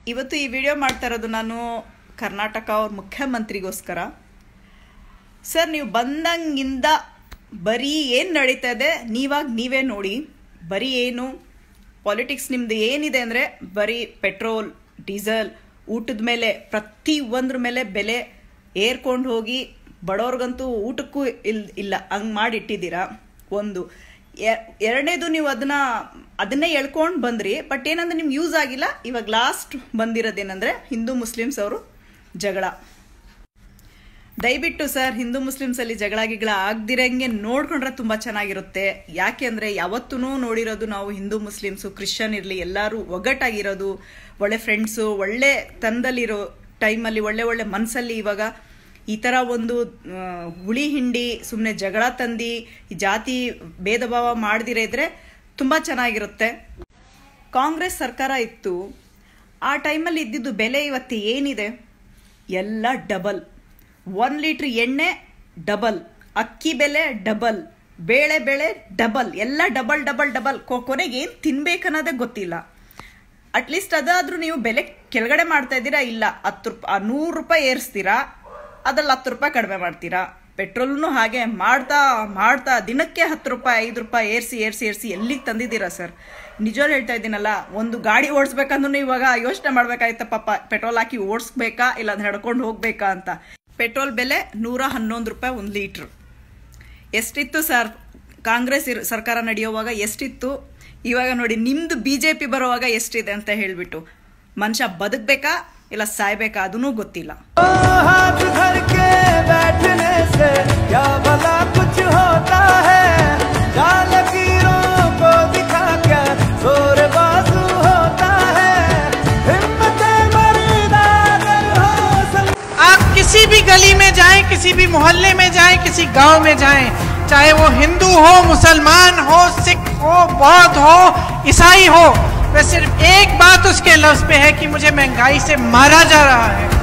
ಇವತ್ತು ಈ ವಿಡಿಯೋ ಮಾಡ್ತಾ ಇರೋದು ನಾನು ಕರ್ನಾಟಕ ಅವ್ರ ಮುಖ್ಯಮಂತ್ರಿಗೋಸ್ಕರ ಸರ್ ನೀವು ಬಂದಂಗಿಂದ ಬರೀ ಏನು ನಡೀತಾ ಇದೆ ನೀವಾಗ ನೀವೇ ನೋಡಿ ಬರೀ ಏನು ಪಾಲಿಟಿಕ್ಸ್ ನಿಮ್ದು ಏನಿದೆ ಅಂದರೆ ಬರೀ ಪೆಟ್ರೋಲ್ ಡೀಸೆಲ್ ಊಟದ ಮೇಲೆ ಪ್ರತಿ ಒಂದ್ರ ಮೇಲೆ ಬೆಲೆ ಏರ್ಕೊಂಡು ಹೋಗಿ ಬಡವ್ರಿಗಂತೂ ಊಟಕ್ಕೂ ಇಲ್ ಇಲ್ಲ ಹಂಗೆ ಮಾಡಿಟ್ಟಿದ್ದೀರಾ ಒಂದು ಎ- ಎರಡನೇದು ನೀವು ಅದನ್ನ ಅದನ್ನೇ ಎಳ್ಕೊಂಡು ಬಂದ್ರಿ ಬಟ್ ಏನಂದ್ರೆ ನಿಮ್ಗೆ ಯೂಸ್ ಆಗಿಲ್ಲ ಇವಾಗ ಲಾಸ್ಟ್ ಬಂದಿರೋದೇನಂದ್ರೆ ಹಿಂದೂ ಮುಸ್ಲಿಮ್ಸ್ ಅವರು ಜಗಳ ದಯವಿಟ್ಟು ಸರ್ ಹಿಂದೂ ಮುಸ್ಲಿಮ್ಸ್ ಅಲ್ಲಿ ಜಗಳ ಗಿಗಳ ಆಗ್ದಿರಂಗೆ ನೋಡ್ಕೊಂಡ್ರೆ ತುಂಬಾ ಚೆನ್ನಾಗಿರುತ್ತೆ ಯಾಕೆ ಅಂದ್ರೆ ಯಾವತ್ತೂ ನೋಡಿರೋದು ನಾವು ಹಿಂದೂ ಮುಸ್ಲಿಮ್ಸು ಕ್ರಿಶ್ಚಿಯನ್ ಇರಲಿ ಎಲ್ಲರೂ ಒಗ್ಗಟ್ಟಾಗಿರೋದು ಒಳ್ಳೆ ಫ್ರೆಂಡ್ಸು ಒಳ್ಳೆ ತಂದಲ್ಲಿರೋ ಟೈಮಲ್ಲಿ ಒಳ್ಳೆ ಒಳ್ಳೆ ಮನಸ್ಸಲ್ಲಿ ಇವಾಗ ಈ ಥರ ಒಂದು ಆ, ಹುಳಿ ಹಿಂಡಿ ಸುಮ್ಮನೆ ಜಗಳ ತಂದು ಈ ಜಾತಿ ಭೇದ ಭಾವ ಮಾಡ್ದಿರ ಇದ್ರೆ ತುಂಬ ಚೆನ್ನಾಗಿರುತ್ತೆ ಕಾಂಗ್ರೆಸ್ ಸರ್ಕಾರ ಇತ್ತು ಆ ಟೈಮಲ್ಲಿ ಇದ್ದಿದ್ದು ಬೆಲೆ ಇವತ್ತು ಏನಿದೆ ಎಲ್ಲ ಡಬಲ್ ಒನ್ ಲೀಟ್ರ್ ಎಣ್ಣೆ ಡಬಲ್ ಅಕ್ಕಿ ಬೆಲೆ ಡಬಲ್ ಬೇಳೆ ಬೆಳೆ ಡಬಲ್ ಎಲ್ಲ ಡಬಲ್ ಡಬಲ್ ಡಬಲ್ ಕೊನೆಗೆ ಏನು ತಿನ್ಬೇಕನ್ನೋದೇ ಗೊತ್ತಿಲ್ಲ ಅಟ್ಲೀಸ್ಟ್ ಅದಾದ್ರೂ ನೀವು ಬೆಲೆ ಕೆಳಗಡೆ ಮಾಡ್ತಾ ಇದ್ದೀರಾ ಇಲ್ಲ ಹತ್ತು ರೂಪಾಯಿ ನೂರು ರೂಪಾಯಿ ಏರಿಸ್ತೀರಾ ಅದ್ರಲ್ಲಿ ಹತ್ತು ರೂಪಾಯಿ ಕಡಿಮೆ ಮಾಡ್ತೀರಾ ಪೆಟ್ರೋಲ್ನು ಹಾಗೆ ಮಾಡ್ತಾ ಮಾಡ್ತಾ ದಿನಕ್ಕೆ ಹತ್ತು ರೂಪಾಯಿ ಐದು ರೂಪಾಯಿ ಏರಿಸಿ ಏರಿಸಿ ಏರಿಸಿ ಎಲ್ಲಿಗೆ ತಂದಿದ್ದೀರಾ ಸರ್ ನಿಜವಾಗ್ಲೂ ಹೇಳ್ತಾ ಇದ್ದೀನಲ್ಲ ಒಂದು ಗಾಡಿ ಓಡಿಸ್ಬೇಕಂದ್ರೂ ಇವಾಗ ಯೋಚನೆ ಮಾಡ್ಬೇಕಾಯ್ತ ಪಾಪ ಪೆಟ್ರೋಲ್ ಹಾಕಿ ಓಡಿಸ್ಬೇಕಾ ಇಲ್ಲ ಅದ್ ನಡ್ಕೊಂಡು ಹೋಗ್ಬೇಕಾ ಅಂತ ಪೆಟ್ರೋಲ್ ಬೆಲೆ ನೂರ ಹನ್ನೊಂದು ರೂಪಾಯಿ ಒಂದು ಲೀಟ್ರ್ ಎಷ್ಟಿತ್ತು ಸರ್ ಕಾಂಗ್ರೆಸ್ ಇರ್- ಸರ್ಕಾರ ನಡೆಯುವಾಗ ಎಷ್ಟಿತ್ತು ಇವಾಗ ನೋಡಿ ನಿಮ್ದು ಬಿ ಜೆ ಪಿ ಬರುವಾಗ ಎಷ್ಟಿದೆ ಅಂತ ಹೇಳ್ಬಿಟ್ಟು ಮನುಷ್ಯ ಬದುಕ್ಬೇಕಾ ಇಲ್ಲ ಸಾಯ್ಬೇಕಾ ಅದನ್ನೂ ಗೊತ್ತಿಲ್ಲ हाथ धर के बैठने से क्या भला कुछ होता है जाल लकीरों को दिखा क्या जोर बाजू होता है हिम्मत मर्दा अगर हौसला आप किसी भी गली में जाएं किसी भी मोहल्ले में जाएं किसी गांव में जाएं चाहे वो हिंदू हो मुसलमान हो सिख हो बौद्ध हो ईसाई हो वह सिर्फ एक बात उसके लफ्ज पे है कि मुझे महंगाई से मारा जा रहा है